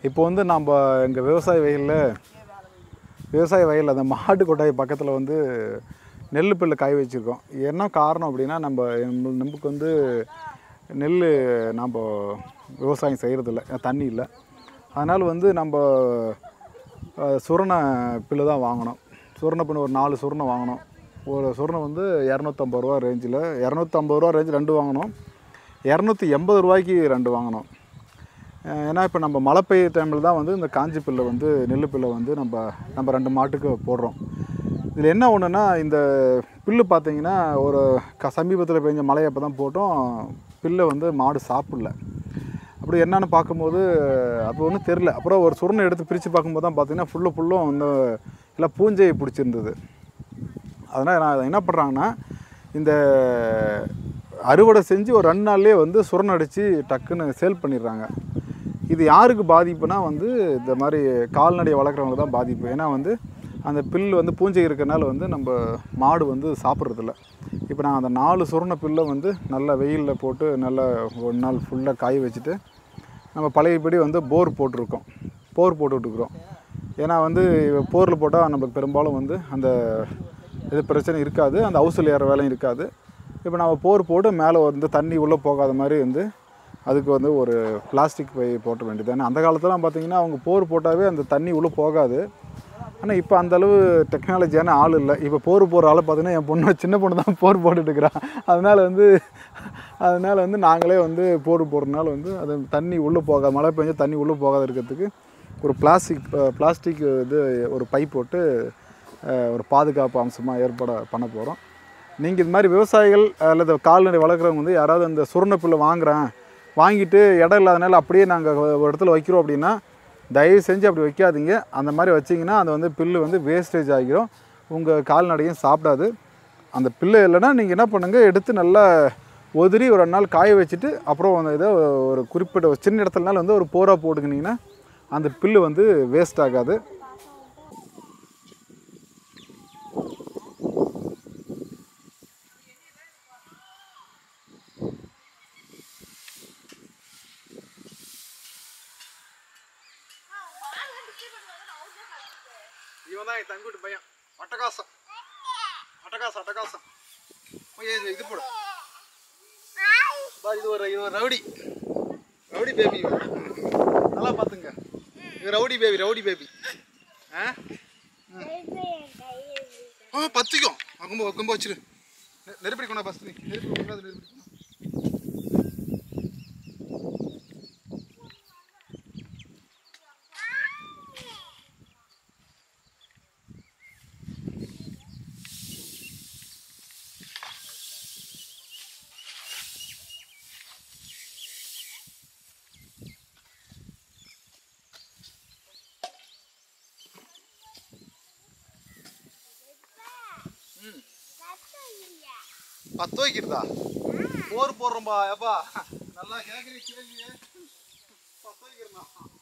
இப்போ வந்து நம்ம எங்கள் விவசாய வயலில் விவசாய வயலில் அந்த மாட்டு கொட்டாய் பக்கத்தில் வந்து நெல் பிள்ளை காய வச்சுருக்கோம் என்ன காரணம் அப்படின்னா நம்ம நம்ம- நமக்கு வந்து நெல் நம்ம விவசாயம் செய்கிறதில்ல தண்ணி இல்லை அதனால் வந்து நம்ம அஹ், சுரண பில்லு தான் வாங்கணும் சுரண பின்னு ஒரு நாலு சுரணை வாங்கணும் ஒரு சுரணை வந்து இரநூத்தம்பது ரூபா ரேஞ்சில் இரநூத்தம்பது ரூபா ரேஞ்ச் ரெண்டு வாங்கணும் இரநூத்தி எண்பது ரூபாய்க்கு ரெண்டு வாங்கணும் அஹ் ஏன்னா இப்போ நம்ம மழை பெய்ய டைமில் தான் வந்து இந்த காஞ்சி பில்லை வந்து நெல் பில்லை வந்து நம்ம நம்ம ரெண்டு மாட்டுக்கு போடுறோம் இதில் என்ன ஒன்றுனா இந்த பில்லு பார்த்தீங்கன்னா ஒரு க சமீபத்தில் பெஞ்ச மழையை அப்போ தான் போட்டோம் பில்லை வந்து மாடு சாப்பிடல அப்படி என்னன்னு பார்க்கும்போது அப்போ ஒன்றும் தெரில அப்புறம் ஒரு சுருணை எடுத்து பிரித்து பார்க்கும்போது தான் பார்த்தீங்கன்னா ஃபுல்லு ஃபுல்லும் இந்த எல்லாம் பூஞ்சையை பிடிச்சிருந்தது அதனால் நான் என்ன பண்ணுறாங்கன்னா இந்த அறுவடை செஞ்சு ஒரு ரெண்டு நாள்லேயே வந்து சுரண் அடித்து டக்குன்னு சேல் பண்ணிடுறாங்க இது யாருக்கு பாதிப்புனா வந்து இந்த மாதிரி கால்நடை வளர்க்குறவங்க தான் பாதிப்பு ஏன்னா வந்து அந்த பில் வந்து பூஞ்சை இருக்கிறனால வந்து நம்ம மாடு வந்து சாப்பிட்றதில்ல இப்போ நான் அந்த நாலு சுரண பில்லை வந்து நல்லா வெயிலில் போட்டு நல்லா ஒரு நாள் ஃபுல்லாக காய வச்சுட்டு நம்ம பழையபடி வந்து போர் போட்டிருக்கோம் போர் போட்டுட்ருக்குறோம் ஏன்னா வந்து போரில் போட்டால் நமக்கு பெரும்பாலும் வந்து அந்த இது பிரச்சனை இருக்காது அந்த ஹவுஸில் ஏற வேலையும் இருக்காது இப்போ நம்ம போர் போட்டு மேலே வந்து தண்ணி உள்ளே போகாத மாதிரி வந்து அதுக்கு வந்து ஒரு பிளாஸ்டிக் பை போட்ட வேண்டியது ஏன்னா அந்த காலத்துலாம் பார்த்தீங்கன்னா அவங்க போர் போட்டாவே அந்த தண்ணி உள்ளே போகாது ஆனால் இப்போ அந்த அளவு டெக்னாலஜியான ஆள் இல்லை இப்போ போர் போகிற ஆள் பார்த்தீங்கன்னா என் பொண்ணு சின்ன பொண்ணு தான் போர் போட்டுட்டு இருக்கிறான் அதனால் வந்து அதனால் வந்து நாங்களே வந்து போர் போடுறதுனால வந்து அது தண்ணி உள்ளே போகாத மழை பெஞ்சா தண்ணி உள்ளே போகாத இருக்கிறதுக்கு ஒரு பிளாஸ்டிக் பிளாஸ்டிக் இது ஒரு பைப் போட்டு அஹ், ஒரு பாதுகாப்பு அம்சமாக ஏற்பாடு பண்ண போகிறோம் நீங்கள் இது மாதிரி விவசாயிகள் அல்லது கால்நடை வளர்க்குறவங்க வந்து யாராவது இந்த சுருணை புல்லை வாங்குறேன் வாங்கிட்டு இடம் இல்லாதனால அப்படியே நாங்கள் ஒரு இடத்துல வைக்கிறோம் அப்படின்னா தயவு செஞ்சு அப்படி வைக்காதீங்க அந்த மாதிரி வச்சிங்கன்னா அது வந்து பில்லு வந்து வேஸ்டேஜ் ஆகிரும் உங்கள் கால்நடையும் சாப்பிடாது அந்த பில்லு இல்லைன்னா நீங்கள் என்ன பண்ணுங்கள் எடுத்து நல்லா உதிரி ஒரு ரெண்டு நாள் காய வச்சுட்டு அப்புறம் அந்த இதை ஒரு குறிப்பிட்ட ஒரு சின்ன இடத்துலனால வந்து ஒரு போரா போட்டுக்கினீங்கன்னா அந்த பில்லு வந்து வேஸ்ட் ஆகாது இவன் தான் என் தங்குட்டு பையன் அட்டகாசம் அட்டகாசம் அட்டகாசம் ஓய், இது இது போடு பா, இது ஒரு இது ஒரு ரவுடி ரவுடி பேபி நல்லா பார்த்துங்க இது ரவுடி பேபி ரவுடி பேபி ஆ ஆ பத்திக்கும் அகும்ப அகும்ப வச்சிரு நெ- நெருப்படி கொண்டா ஃபஸ்ட் நீ நெருப்படி கொண்டா நெருப்படி கொண்டா பத்து வைக்கிறதா போர் போடுறோம்பா ஏப்பா நல்லா கேட்குறீங்க கேள்வி பத்து வைக்கிறதா